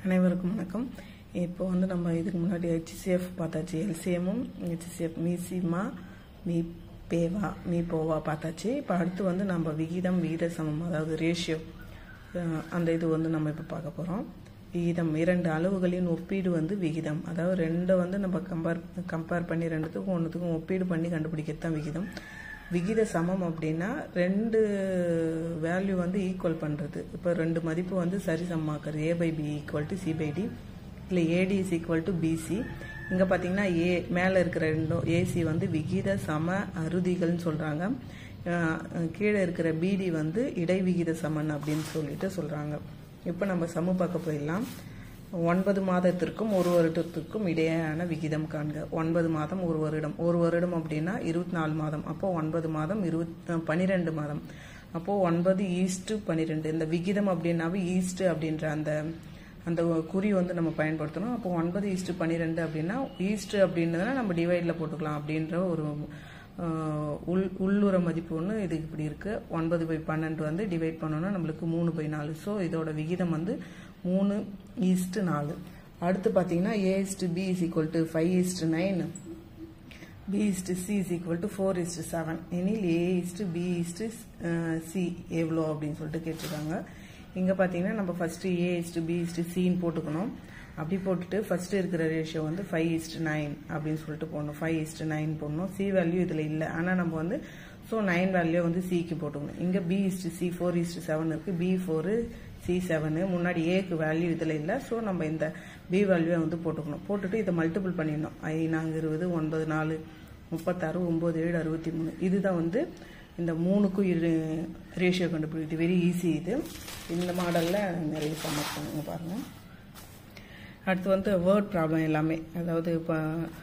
அனைவருக்கும் வணக்கம் இப்போ வந்து நம்ம இதுக்கு முன்னாடி ஹெச்சிசிஎஃப் பார்த்தாச்சு எல்சிஎம்மும் ஹெச்சிசிஎஃப் மீசிமா மீ பேவா மீ போவா பார்த்தாச்சு இப்போ அடுத்து வந்து நம்ம விகிதம் விகித சமம் அதாவது ரேஷியோ அந்த இது வந்து நம்ம இப்போ பார்க்க போகிறோம் விகிதம் இரண்டு அளவுகளின் ஒப்பீடு வந்து விகிதம் அதாவது ரெண்டை வந்து நம்ம கம்பேர் கம்பேர் பண்ணி ரெண்டுத்துக்கும் ஒன்றுத்துக்கும் ஒப்பீடு பண்ணி கண்டுபிடிக்கிறது தான் விகிதம் விகித சமம் அப்படின்னா ரெண்டு வேல்யூ வந்து ஈக்குவல் பண்ணுறது இப்போ ரெண்டு மதிப்பு வந்து சரி சமமாக்குறது A by B equal to C by D இல்லை AD is equal to BC இங்கே பார்த்தீங்கன்னா ஏ மேலே இருக்கிற ரெண்டும் ஏசி வந்து விகித சம அறுதிகள்னு சொல்கிறாங்க கீழே இருக்கிற பிடி வந்து இடைவிகித சமன் அப்படின்னு சொல்லிட்டு சொல்கிறாங்க இப்போ நம்ம சமு பார்க்க போயிடலாம் ஒன்பது மாதத்திற்கும் ஒரு வருடத்திற்கும் இடையேயான விகிதம் காண்க ஒன்பது மாதம் ஒரு வருடம் ஒரு வருடம் அப்படின்னா இருபத்தி நாலு மாதம் அப்போ ஒன்பது மாதம் இருபத் பனிரெண்டு மாதம் அப்போ ஒன்பது ஈஸ்ட்டு பன்னிரெண்டு இந்த விகிதம் அப்படின்னாவே ஈஸ்ட்டு அப்படின்ற அந்த அந்த குறி வந்து நம்ம பயன்படுத்தணும் அப்போ ஒன்பது ஈஸ்ட்டு பன்னிரெண்டு அப்படின்னா ஈஸ்ட்டு அப்படின்றதுனா நம்ம டிவைடில் போட்டுக்கலாம் அப்படின்ற ஒரு உள் உள்ளுற மதிப்பு ஒன்று இதுக்கு இப்படி இருக்குது ஒன்பது பை பன்னெண்டு வந்து டிவைட் பண்ணோன்னா நம்மளுக்கு மூணு பை நாலு ஸோ இதோட விகிதம் வந்து மூணு ஈஸ்ட்டு நாலு அடுத்து பார்த்தீங்கன்னா A is to B is equal to five is to nine B is to C is equal to four is to seven எனில் A is to B is to C எவ்வளோ அப்படின்னு சொல்லிட்டு கேட்டிருக்காங்க இங்கே பார்த்தீங்கன்னா நம்ம first A is to B is to சின்னு போட்டுக்கணும் அப்படி போட்டுட்டு ஃபஸ்ட்டு இருக்கிற ரேஷியோ வந்து ஃபைவ் இஸ்டு நைன் அப்படின்னு சொல்லிட்டு போடணும் ஃபைவ் இஸ்டு நைன் போடணும் சி வேல்யூ இதில் இல்லை ஆனால் நம்ம வந்து ஸோ நைன் வேல்யூ வந்து சிக்கு போட்டுக்கணும் இங்கே B is to C four is to seven இருக்குது பி ஃபோரு சி செவனு முன்னாடி ஏக்கு வேல்யூ இதில் இல்லை ஸோ நம்ம இந்த பி வேல்யூவை வந்து போட்டுக்கணும் போட்டுட்டு இதை மல்டிபிள் பண்ணிடணும் ஐ நாங்கள் இருபது ஒன்பது நாலு முப்பத்தாறு ஒம்பது ஏழு அறுபத்தி மூணு இதுதான் வந்து இந்த மூணுக்கும் இரு ரேஷியோ கண்டுபிடிக்கிறது வெரி ஈஸி இது இந்த மாடலில் நிறைய சமைப்பாங்க பாருங்கள் அடுத்து வந்து வேர்ட் ப்ராப்ளம் எல்லாமே அதாவது இப்போ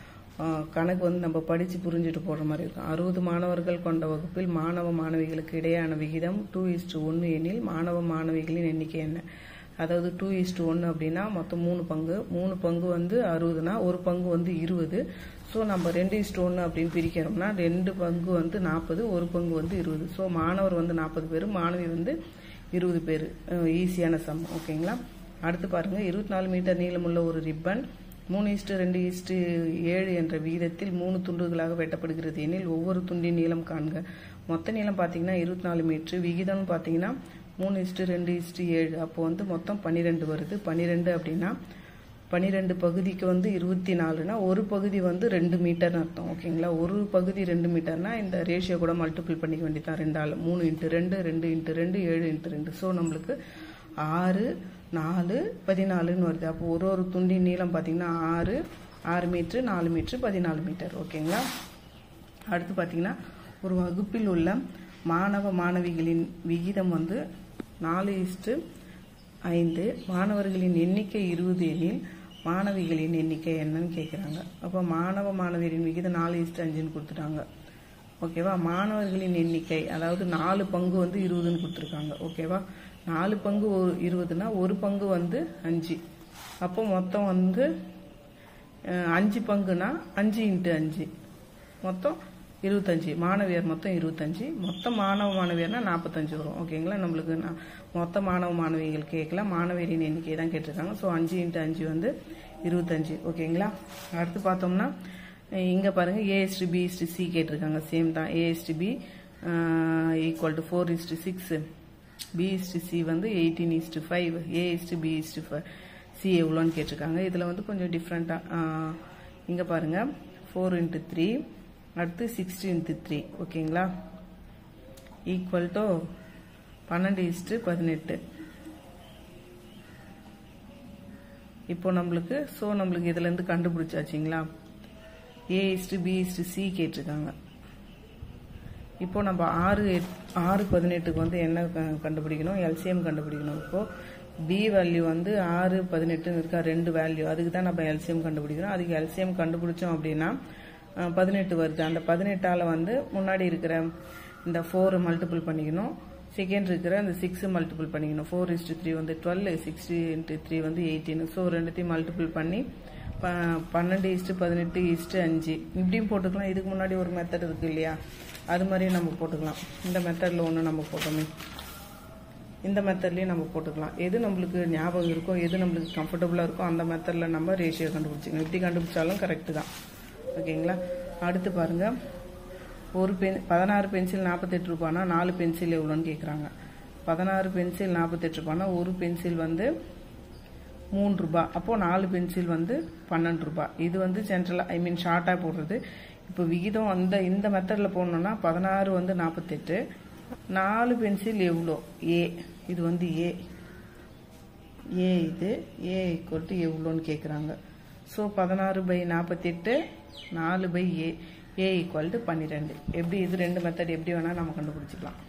கணக்கு வந்து நம்ம படித்து புரிஞ்சுட்டு போடுற மாதிரி இருக்கும் அறுபது மாணவர்கள் கொண்ட வகுப்பில் மாணவ மாணவிகளுக்கு இடையான விகிதம் டூ இஸ்டு ஒன்று எனில் மாணவ மாணவிகளின் எண்ணிக்கை என்ன அதாவது டூ இஸ்டு ஒன்று அப்படின்னா மொத்தம் மூணு பங்கு மூணு பங்கு வந்து அறுபதுனா ஒரு பங்கு வந்து இருபது ஸோ நம்ம ரெண்டு இஸ்டு ஒன்று அப்படின்னு பிரிக்கிறோம்னா ரெண்டு பங்கு வந்து நாற்பது ஒரு பங்கு வந்து இருபது ஸோ மாணவர் வந்து நாற்பது பேர் மாணவி வந்து இருபது பேர் ஈஸியான சம் ஓகேங்களா அடுத்து பாருங்கள் இருபத்தி நாலு மீட்டர் நீளமுள்ள ஒரு ரிப்பன் மூணு இஸ்டு ரெண்டு இஸ்டு ஏழு என்ற விகிதத்தில் மூணு துண்டுகளாக வெட்டப்படுகிறது எனில் ஒவ்வொரு துண்டின் நீளம் காண்க மொத்த நீளம் பார்த்தீங்கன்னா இருபத்தி நாலு மீட்ரு விகிதம்னு பார்த்தீங்கன்னா மூணு இஸ்டு ரெண்டு இஸ்டு ஏழு அப்போ வந்து மொத்தம் பன்னிரெண்டு வருது பன்னிரெண்டு அப்படின்னா பன்னிரெண்டு பகுதிக்கு வந்து இருபத்தி நாலுனா ஒரு பகுதி வந்து ரெண்டு மீட்டர்னு அர்த்தம் ஓகேங்களா ஒரு பகுதி ரெண்டு மீட்டர்னா இந்த ரேஷியோ கூட மல்டிபிள் பண்ணிக்க வேண்டியதான் ரெண்டாள் மூணு இன்ட்டு ரெண்டு ரெண்டு இன்ட்டு ரெண்டு ஏழு இன்ட்டு ரெண்டு ஸோ நம்மளுக்கு ஆறு நாலு பதினாலுன்னு வருது அப்போ ஒரு ஒரு துண்டின் நீளம் பார்த்தீங்கன்னா ஆறு ஆறு மீட்ரு நாலு மீட்ரு பதினாலு மீட்டர் ஓகேங்களா அடுத்து பார்த்தீங்கன்னா ஒரு வகுப்பில் உள்ள மாணவ மாணவிகளின் விகிதம் வந்து நாலு இஸ்டு ஐந்து மாணவர்களின் எண்ணிக்கை இருபது எனில் மாணவிகளின் எண்ணிக்கை என்னன்னு கேட்குறாங்க அப்போ மாணவ மாணவியரின் விகிதம் நாலு இஸ்டு அஞ்சுன்னு கொடுத்துட்டாங்க ஓகேவா மாணவர்களின் எண்ணிக்கை அதாவது நாலு பங்கு வந்து இருபதுன்னு கொடுத்துருக்காங்க ஓகேவா நாலு பங்கு ஒரு இருபதுனா ஒரு பங்கு வந்து அஞ்சு அப்போ மொத்தம் வந்து அஞ்சு பங்குனா அஞ்சு இன்ட்டு அஞ்சு மொத்தம் இருபத்தஞ்சி மாணவியர் மொத்தம் இருபத்தஞ்சி மொத்தம் மாணவ மாணவியர்னா நாற்பத்தஞ்சு வரும் ஓகேங்களா நம்மளுக்கு மொத்த மாணவ மாணவிகள் கேட்கல மாணவியரின் எண்ணிக்கை தான் கேட்டிருக்காங்க ஸோ அஞ்சு இன்ட்டு அஞ்சு வந்து இருபத்தஞ்சி ஓகேங்களா அடுத்து பார்த்தோம்னா இங்கே பாருங்கள் ஏஎஸ்டி பி இஸ்டி சி கேட்டிருக்காங்க சேம் தான் A is to B equal to four is to six B is to C வந்து eighteen is to five A is to B is to five C எவ்வளோன்னு கேட்டிருக்காங்க இதில் வந்து கொஞ்சம் டிஃப்ரெண்ட்டாக இங்கே பாருங்கள் ஃபோர் இன்ட்டு த்ரீ அடுத்து சிக்ஸ்டி இன்ட்டு த்ரீ ஓகேங்களா ஈக்குவல் டு பன்னெண்டு இஸ்டு பதினெட்டு இப்போ நம்மளுக்கு ஸோ நம்மளுக்கு இதுலேருந்து கண்டுபிடிச்சாச்சிங்களா A is to B is to C கேட்டிருக்காங்க இப்போ நம்ம ஆறு ஆறு பதினெட்டுக்கு வந்து என்ன கண்டுபிடிக்கணும் எல்சிஎம் கண்டுபிடிக்கணும் இப்போ பி வேல்யூ வந்து ஆறு பதினெட்டுன்னு இருக்கா ரெண்டு வேல்யூ அதுக்கு தான் நம்ம எல்சிஎம் கண்டுபிடிக்கணும் அதுக்கு எல்சிஎம் கண்டுபிடிச்சோம் அப்படின்னா பதினெட்டு வருது அந்த பதினெட்டால் வந்து முன்னாடி இருக்கிற இந்த ஃபோர் மல்டிபிள் பண்ணிக்கணும் செகண்ட் இருக்கிற அந்த சிக்ஸ் மல்டிபிள் பண்ணிக்கணும் ஃபோர் இஸ்டு த்ரீ வந்து டுவெல் சிக்ஸ்டி இன்ட்டு த்ரீ வந்து எயிட்டீன் ஸோ ரெண்டுத்தையும் மல்டிபிள் பண்ணி ப பன்னெண்டு இஸ்ட்டு பதினெட்டு இஸ்ட்டு அஞ்சு இப்படியும் போட்டுக்கலாம் இதுக்கு முன்னாடி ஒரு மெத்தட் இருக்கு இல்லையா அது மாதிரி நம்ம போட்டுக்கலாம் இந்த மெத்தடில் ஒன்று நம்ம போட்டோமே இந்த மெத்தட்லேயும் நம்ம போட்டுக்கலாம் எது நம்மளுக்கு ஞாபகம் இருக்கோ எது நம்மளுக்கு கம்ஃபர்டபுளாக இருக்கோ அந்த மெத்தடில் நம்ம ரேஷியோ கண்டுபிடிச்சிக்கணும் எப்படி கண்டுபிடிச்சாலும் கரெக்டு தான் ஓகேங்களா அடுத்து பாருங்கள் ஒரு பென் பதினாறு பென்சில் நாற்பத்தெட்டு ரூபானா நாலு பென்சில் எவ்வளோன்னு கேட்குறாங்க பதினாறு பென்சில் நாற்பத்தெட்டு ரூபானா ஒரு பென்சில் வந்து மூணு ரூபா அப்போது நாலு பென்சில் வந்து பன்னெண்டு ரூபா இது வந்து ஜென்ரலாக ஐ மீன் ஷார்ட்டாக போடுறது இப்போ விகிதம் அந்த இந்த மெத்தடில் போடணுன்னா பதினாறு வந்து நாற்பத்தெட்டு நாலு பென்சில் எவ்வளோ ஏ இது வந்து ஏ ஏ இது ஏ ஈக்குவல் டு எவ்வளோன்னு கேட்குறாங்க ஸோ பதினாறு பை நாற்பத்தெட்டு நாலு by A A equal to பன்னிரெண்டு எப்படி இது ரெண்டு மெத்தட் எப்படி வேணால் நம்ம கண்டுபிடிச்சிக்கலாம்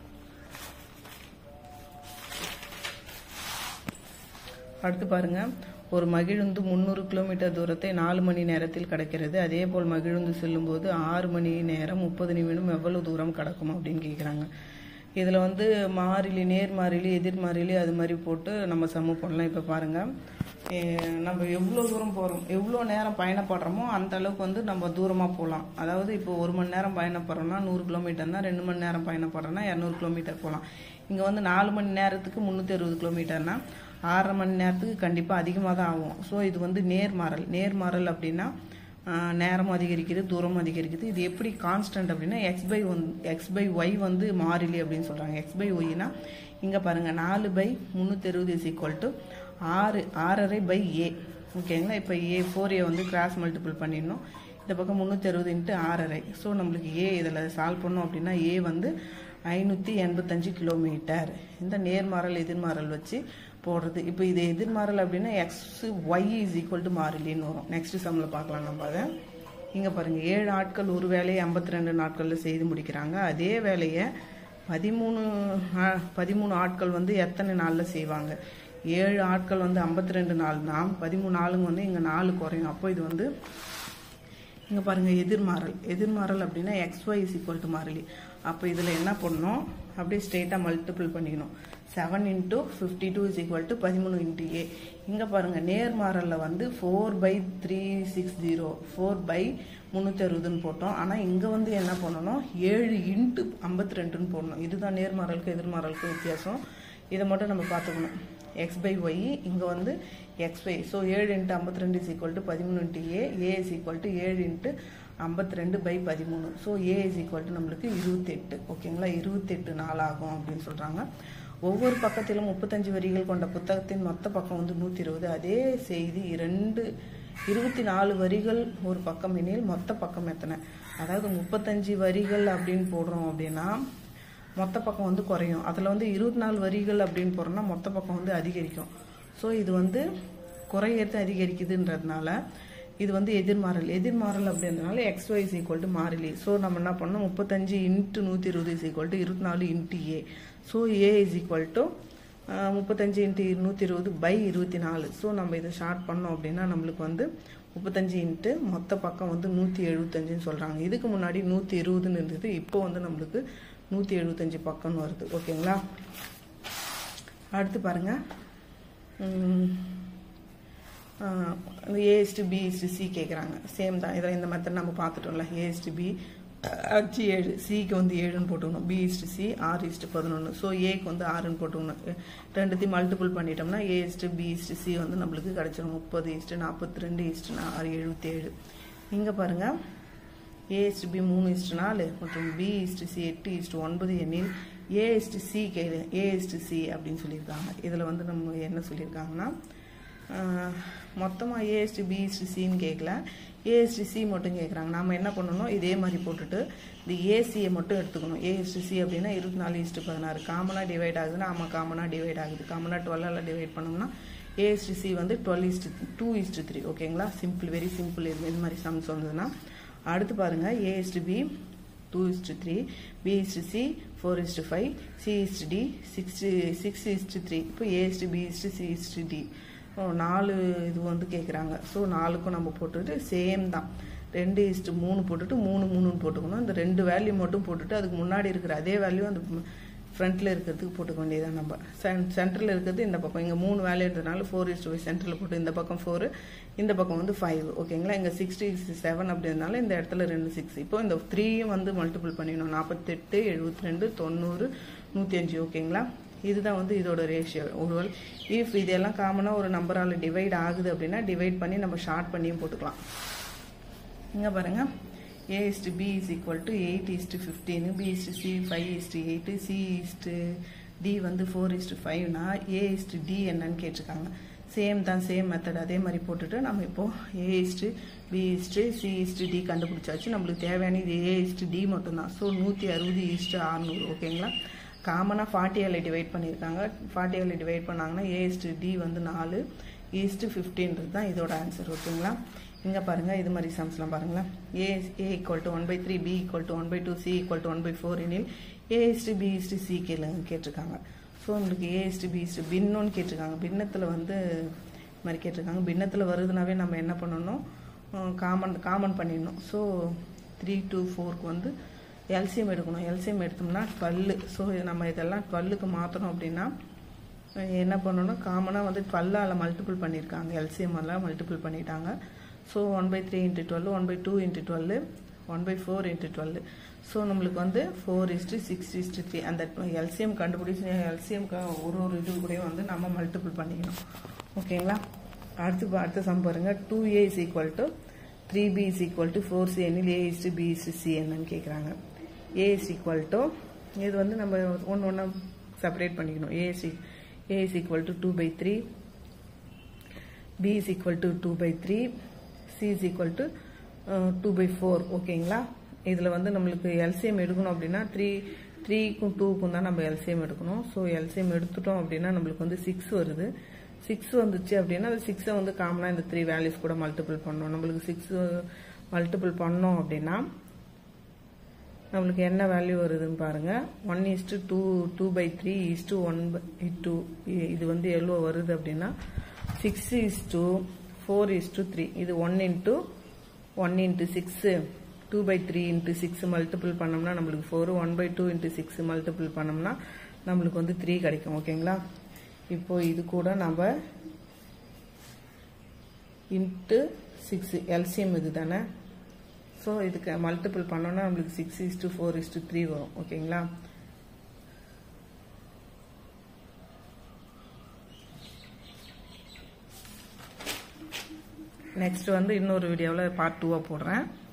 அடுத்து பாருங்க ஒரு மகிழுந்து முந்நூறு கிலோமீட்டர் தூரத்தை நாலு மணி நேரத்தில் கடக்கிறது அதே போல் மகிழுந்து செல்லும்போது ஆறு மணி நேரம் முப்பது நிமிடம் எவ்வளவு தூரம் கடக்கும் அப்படின்னு கேட்குறாங்க இதில் வந்து மாறிலி நேர்மாறிலி எதிர்மாறிலி அது மாதிரி போட்டு நம்ம சம பண்ணலாம் இப்போ பாருங்கள் நம்ம எவ்வளோ தூரம் போகிறோம் எவ்வளோ நேரம் பயணப்படுறோமோ அந்த அளவுக்கு வந்து நம்ம தூரமாக போகலாம் அதாவது இப்போ ஒரு மணி நேரம் பயணப்படுறோம்னா நூறு கிலோமீட்டர்னா ரெண்டு மணி நேரம் பயணப்படுறோம்னா இரநூறு கிலோமீட்டர் போகலாம் இங்கே வந்து நாலு மணி நேரத்துக்கு முந்நூற்றி அறுபது கிலோமீட்டர்னா ஆறரை மணி நேரத்துக்கு கண்டிப்பாக அதிகமாக தான் ஆகும் ஸோ இது வந்து நேர்மாறல் நேர்மாறல் அப்படின்னா நேரம் அதிகரிக்குது தூரம் அதிகரிக்குது இது எப்படி கான்ஸ்டன்ட் அப்படின்னா X by one X by Y வந்து மாறிலி அப்படின்னு சொல்கிறாங்க எக்ஸ் பை ஒய்னா இங்கே பாருங்கள் நாலு பை முந்நூற்றி அறுபது இஸ் ஈக்குவல் டு ஆறு ஆறரை பை ஏ ஓகேங்களா இப்போ ஏ ஃபோர் ஏ வந்து கிராஸ் மல்டிபிள் பண்ணிடணும் இந்த பக்கம் முந்நூற்றி அறுபது இன்ட்டு ஆறரை ஸோ நம்மளுக்கு ஏ இதில் சால்வ் பண்ணோம் அப்படின்னா ஏ வந்து ஐநூற்றி எண்பத்தஞ்சு கிலோமீட்டர் இந்த நேர்மாறல் எதிர்மாறல் வச்சு போடுறது இப்போ இது எதிர்மாறல் அப்படின்னா X Y is equal to மாறிலின்னு வரும் நெக்ஸ்ட் சம்மில் பார்க்கலாம் நம்ம அதை இங்கே பாருங்கள் ஏழு ஆட்கள் ஒரு வேலையை ஐம்பத்தி ரெண்டு நாட்களில் செய்து முடிக்கிறாங்க அதே வேலையை பதிமூணு பதிமூணு ஆட்கள் வந்து எத்தனை நாளில் செய்வாங்க ஏழு ஆட்கள் வந்து ஐம்பத்தி ரெண்டு நாள்னா பதிமூணு ஆளுங்க வந்து இங்கே நாலு குறையும் அப்போ இது வந்து இங்கே பாருங்கள் எதிர்மாறல் எதிர்மாறல் அப்படின்னா X Y is equal to மாறிலி அப்போ இதில் என்ன பண்ணணும் அப்படியே ஸ்ட்ரெயிட்டாக மல்டிபிள் பண்ணிக்கணும் seven into fifty two is equal to பதிமூணு இன்ட்டு ஏ இங்கே பாருங்கள் நேர்மாறலில் வந்து four by three six zero four by முந்நூற்றி அறுபதுன்னு போட்டோம் ஆனால் இங்கே வந்து என்ன பண்ணணும் ஏழு இன்ட்டு ஐம்பத்தி ரெண்டுன்னு போடணும் இதுதான் நேர்மாறலுக்கு எதிர்மாறலுக்கு வித்தியாசம் இதை மட்டும் நம்ம பார்த்துக்கணும் எக்ஸ் பை ஒய் இங்கே வந்து எக்ஸ் ஒய் ஸோ ஏழு இன்ட்டு ஐம்பத்தி ரெண்டு இஸ் ஈக்குவல் டு பதிமூணு into A A is equal to ஏழு இன்ட்டு ஐம்பத்தி ரெண்டு பை பதிமூணு so A is equal to நம்மளுக்கு இருபத்தெட்டு ஓகேங்களா இருபத்தெட்டு நாள் ஆகும் அப்படின்னு சொல்கிறாங்க ஒவ்வொரு பக்கத்திலும் முப்பத்தஞ்சு வரிகள் கொண்ட புத்தகத்தின் மொத்த பக்கம் வந்து நூற்றி இருபது அதே செய்தி இரண்டு இருபத்தி நாலு வரிகள் ஒரு பக்கம் எனில் மொத்த பக்கம் எத்தனை அதாவது முப்பத்தஞ்சு வரிகள் அப்படின்னு போடுறோம் அப்படின்னா மொத்த பக்கம் வந்து குறையும் அதில் வந்து இருபத்தி நாலு வரிகள் அப்படின்னு போகிறோம்னா மொத்த பக்கம் வந்து அதிகரிக்கும் ஸோ இது வந்து குறையறது அதிகரிக்குதுன்றதுனால இது வந்து எதிர்மாறல் எதிர்மாறல் அப்படின்றதுனால X Y is equal to மாறிலி ஸோ நம்ம என்ன பண்ணோம் முப்பத்தஞ்சு இன்ட்டு நூற்றி இருபது இஸ் ஈக்குவல் டு இருபத்தி நாலு into A so A is equal to முப்பத்தஞ்சு இன்ட்டு நூற்றி இருபது பை இருபத்தி நாலு ஸோ நம்ம இதை ஷார்ட் பண்ணோம் அப்படின்னா நம்மளுக்கு வந்து முப்பத்தஞ்சு இன்ட்டு மொத்த பக்கம் வந்து நூற்றி எழுபத்தஞ்சுன்னு சொல்கிறாங்க இதுக்கு முன்னாடி நூற்றி இருபதுன்னு இருந்தது இப்போ வந்து நம்மளுக்கு நூற்றி எழுபத்தஞ்சு பக்கம்னு வருது ஓகேங்களா அடுத்து பாருங்கள் ஏஎஸ்டி பி இஸ்டு சி கேட்குறாங்க சேம் தான் இதில் இந்த மெத்தட் நம்ம பார்த்துட்டோம்ல ஏஎஸ்டி பி அச்சு ஏழு சிக்கு வந்து ஏழுன்னு போட்டுக்கணும் பி இஸ்டு சி ஆறு இஸ்டு பதினொன்று ஸோ ஏக்கு வந்து ஆறுன்னு போட்டுக்கணும் ரெண்டுத்தையும் மல்டிபிள் பண்ணிட்டோம்னா A is to B is to C வந்து நம்மளுக்கு கிடச்சிடும் முப்பது இஸ்டு நாற்பத்தி ரெண்டு இஸ்டு ஆறு எழுபத்தி ஏழு இங்கே பாருங்கள் ஏ இஸ்டு பி மூணு இஸ்டு நாலு மற்றும் பி இஸ்டு சி எட்டு இஸ்டு ஒன்பது எண்ணில் ஏ இஸ்டு சி கேளு ஏ இஸ்டு சி அப்படின்னு சொல்லியிருக்காங்க இதில் வந்து நம்ம என்ன சொல்லியிருக்காங்கன்னா மொத்தமாக ஏஎஸ்டி பிஎஸ்டி சின்னு கேட்கல ஏஎஸ்டி சி மட்டும் கேட்குறாங்க நம்ம என்ன பண்ணணும் இதே மாதிரி போட்டுட்டு இந்த ஏசியை மட்டும் எடுத்துக்கணும் ஏஎஸ்டி சி அப்படின்னா இருபத்தி நாலு இஸ்ட்டு பதினாறு காமனாக டிவைட் ஆகுதுன்னா ஆமாம் காமனாக டிவைட் ஆகுது காமனாக டுவெல்லால் டிவைட் பண்ணோம்னா ஏஎஸ்டி சி வந்து twelve is to two is to three ஓகேங்களா சிம்பிள் வெரி சிம்பிள் இது இது மாதிரி சம்ஸ் வந்ததுன்னா அடுத்து பாருங்கள் A is to B two is to three B is to C four is to five C is to D six six is to three இப்போ A is to B is to C is to D நாலு இது வந்து கேட்குறாங்க ஸோ நாலுக்கும் நம்ம போட்டுட்டு சேம் தான் ரெண்டு இஸ்ட்டு மூணு போட்டுட்டு மூணு மூணுன்னு போட்டுக்கணும் இந்த ரெண்டு வேல்யூ மட்டும் போட்டுட்டு அதுக்கு முன்னாடி இருக்கிற அதே வேல்யூ அந்த ஃப்ரண்ட்டில் இருக்கிறதுக்கு போட்டுக்க வேண்டியதான் நம்ம சென் சென்டரில் இருக்கிறது இந்த பக்கம் இங்கே மூணு வேல்யூ இருந்ததுனால ஃபோர் இஸ்ட்டு ஃபைவ் சென்டரில் போட்டு இந்த பக்கம் ஃபோரு இந்த பக்கம் வந்து ஃபைவ் ஓகேங்களா இங்கே சிக்ஸ்டி செவன் அப்படின்றதுனால இந்த இடத்துல ரெண்டு சிக்ஸ் இப்போ இந்த த்ரீயும் வந்து மல்டிபிள் பண்ணிடணும் நாற்பத்தெட்டு எழுபத்தி ரெண்டு தொண்ணூறு நூற்றி அஞ்சு ஓகேங்களா இதுதான் வந்து இதோட ரேஷியோ ஒருவேளை இஃப் இதெல்லாம் காமனாக ஒரு நம்பரால் டிவைட் ஆகுது அப்படின்னா டிவைட் பண்ணி நம்ம ஷார்ட் பண்ணியும் போட்டுக்கலாம் இங்கே பாருங்க A is to B is equal to eight is to fifteen B is to C five is to eight C is to D வந்து ஃபோர் இஸ்டு ஃபைவ்னா ஏ இஸ்டு டி என்னன்னு கேட்டிருக்காங்க சேம் தான் சேம் மெத்தட் அதே மாதிரி போட்டுட்டு நம்ம இப்போ A is to B is to C is to D கண்டுபிடிச்சாச்சு நம்மளுக்கு தேவையான இது ஏ இஸ்டு டி மட்டும்தான் ஸோ நூற்றி அறுபது இஸ்டு அறுநூறு ஓகேங்களா காமனாக ஃபார்ட்டி ஏழு டிவைட் பண்ணியிருக்காங்க ஃபார்ட்டி ஏழு டிவைட் பண்ணாங்கன்னா ஏ இஸ்டு டி வந்து நாலு ஈஸ்ட்டு ஃபிஃப்டின்றது தான் இதோட ஆன்சர் ஓகேங்களா இங்கே பாருங்கள் இது மாதிரி சம்ஸ்லாம் பாருங்களேன் A A equal to one by three B equal to one by two C equal to one by four எனில் A is to B is to C கேளுங்க கேட்டிருக்காங்க ஸோ உங்களுக்கு ஏ இஸ்டு பி இஸ்டு பின்னோன்னு கேட்டிருக்காங்க பின்னத்தில் வந்து இது மாதிரி கேட்டிருக்காங்க பின்னத்தில் வருதுனாவே நம்ம என்ன பண்ணணும் காமன் காமன் பண்ணிடணும் ஸோ த்ரீ டூ ஃபோருக்கு வந்து எல்சிஎம் எடுக்கணும் எல்சிஎம் எடுத்தோம்னா டுவெல்லு ஸோ நம்ம இதெல்லாம் டுவெல்லுக்கு மாற்றணும் அப்படின்னா என்ன பண்ணணும் காமனாக வந்து டுவெல்லால் மல்டிபிள் பண்ணியிருக்காங்க எல்சிஎம் எல்லாம் மல்டிபிள் பண்ணிட்டாங்க so one by three into twelve one by two into twelve one by four into twelve so நம்மளுக்கு வந்து four is to six is to three அந்த எல்சிஎம் கண்டுபிடிச்சி எல்சிஎம் ஒரு ஒரு இது கூட வந்து நம்ம மல்டிபிள் பண்ணிக்கணும் ஓகேங்களா அடுத்து அடுத்த சம் பாருங்க two A is equal to three B is equal to four C எனில் A is to B is to C என்னன்னு கேட்குறாங்க ஏ இஸ் ஈக்குவல் டு இது வந்து நம்ம ஒன்று ஒன்றா செப்பரேட் பண்ணிக்கணும் A is A is equal to 2 by 3, B is equal to 2 by 3, C is equal to uh, 2 by 4 ஓகேங்களா இதில் வந்து நம்மளுக்கு எல்சிஎம் எடுக்கணும் அப்படின்னா த்ரீ த்ரீக்கும் டூக்கும் தான் நம்ம எல்சிஎம் எடுக்கணும் ஸோ எல்சிஎம் எடுத்துட்டோம் அப்படின்னா நம்மளுக்கு வந்து சிக்ஸ் வருது சிக்ஸ் வந்துச்சு அப்படின்னா அது சிக்ஸை வந்து காமனாக இந்த த்ரீ வேல்யூஸ் கூட மல்டிபிள் பண்ணணும் நம்மளுக்கு சிக்ஸ் மல்டிபிள் பண்ணோம் அப்படின்னா நம்மளுக்கு என்ன வேல்யூ வருதுன்னு பாருங்க one is to two two by three is to one by two இது வந்து எவ்வளோ வருது அப்படின்னா six is to four is to three இது one into one into six two by three into six multiple பண்ணோம்னா நம்மளுக்கு four one by two into six multiple பண்ணோம்னா நம்மளுக்கு வந்து த்ரீ கிடைக்கும் ஓகேங்களா இப்போ இது கூட நம்ம இன்ட்டு சிக்ஸ் எல்சிஎம் இது தானே ஸோ இதுக்கு மல்டிபிள் பண்ணோன்னா நம்மளுக்கு six is to four is to three வரும் ஓகேங்களா நெக்ஸ்ட் வந்து இன்னொரு வீடியோவில் பார்ட் டூவாக போடுறேன்